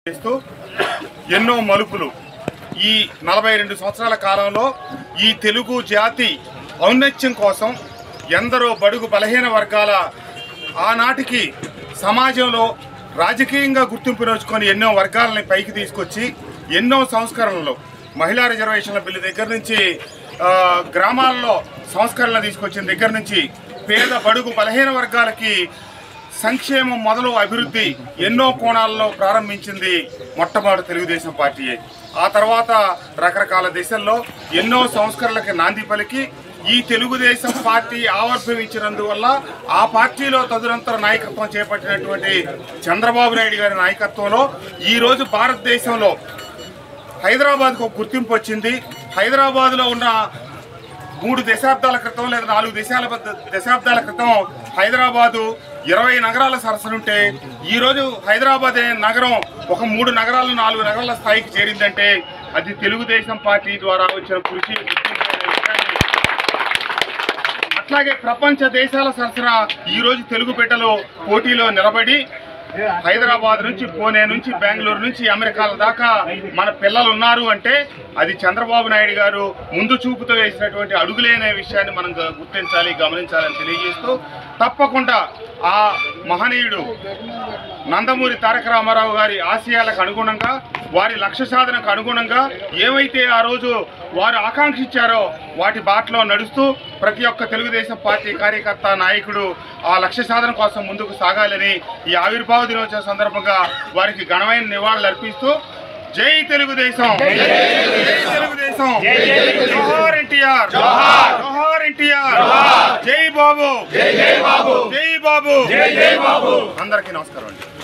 చేస్తూ ఎన్నో మలుపులు ఈ నలభై రెండు సంవత్సరాల కాలంలో ఈ తెలుగు జాతి ఔన్నత్యం కోసం ఎందరో బడుగు బలహీన వర్గాల ఆనాటికి సమాజంలో రాజకీయంగా గుర్తింపు నోచుకొని ఎన్నో వర్గాలని పైకి తీసుకొచ్చి ఎన్నో సంస్కరణలు మహిళా రిజర్వేషన్ల బిల్లు దగ్గర నుంచి ఆ, గ్రామాల్లో సంస్కరణలు తీసుకొచ్చిన దగ్గర నుంచి పేద బడుగు బలహీన వర్గాలకి సంక్షేమం మొదలు అభివృద్ధి ఎన్నో కోణాల్లో ప్రారంభించింది మొట్టమొదటి తెలుగుదేశం పార్టీయే ఆ తర్వాత రకరకాల దిశల్లో ఎన్నో సంస్కరణలకి నాంది పలికి ఈ తెలుగుదేశం పార్టీ ఆవిర్భవించినందువల్ల ఆ పార్టీలో తదునంతర నాయకత్వం చేపట్టినటువంటి చంద్రబాబు నాయుడు గారి నాయకత్వంలో ఈరోజు భారతదేశంలో హైదరాబాద్కు ఒక గుర్తింపు వచ్చింది హైదరాబాద్లో ఉన్న మూడు దశాబ్దాల క్రితం లేదా నాలుగు దశాల దశాబ్దాల క్రితం హైదరాబాదు ఇరవై నగరాల సరసనుంటే ఈరోజు హైదరాబాద్ అనే నగరం ఒక మూడు నగరాలు నాలుగు నగరాల స్థాయికి చేరిందంటే అది తెలుగుదేశం పార్టీ ద్వారా వచ్చిన కృషి గుర్తింపు అనే విషయాన్ని అట్లాగే ప్రపంచ దేశాల సరసన ఈ రోజు తెలుగు బిడ్డలు పోటీలో నిలబడి హైదరాబాద్ నుంచి పూణే నుంచి బెంగళూరు నుంచి అమెరికాల దాకా మన పిల్లలు ఉన్నారు అంటే అది చంద్రబాబు నాయుడు గారు ముందు చూపుతో వేసినటువంటి అడుగులేనే విషయాన్ని మనం గ- గుర్తించాలి గమనించాలని తెలియజేస్తూ తప్పకుండా ఆ మహనీయుడు నందమూరి తారక రామారావు గారి ఆశయాలకు అనుగుణంగా వారి లక్ష్య సాధనకు అనుగుణంగా ఏవైతే ఆ రోజు వారు ఆకాంక్షించారో వాటి బాటలో నడుస్తూ ప్రతి ఒక్క తెలుగుదేశం పార్టీ కార్యకర్త నాయకుడు ఆ లక్ష్య సాధన కోసం ముందుకు సాగాలని ఈ ఆవిర్భావ దినోత్సవ సందర్భంగా వారికి ఘనమైన నివాళులు అర్పిస్తూ జై తెలుగుదేశం జై తెలుగుదేశం జోహార్ ఎన్టీఆర్ జోహార్ ఎన్టీఆర్ జై బాబు జై బాబు జై బాబు అందరికీ నమస్కారం అండి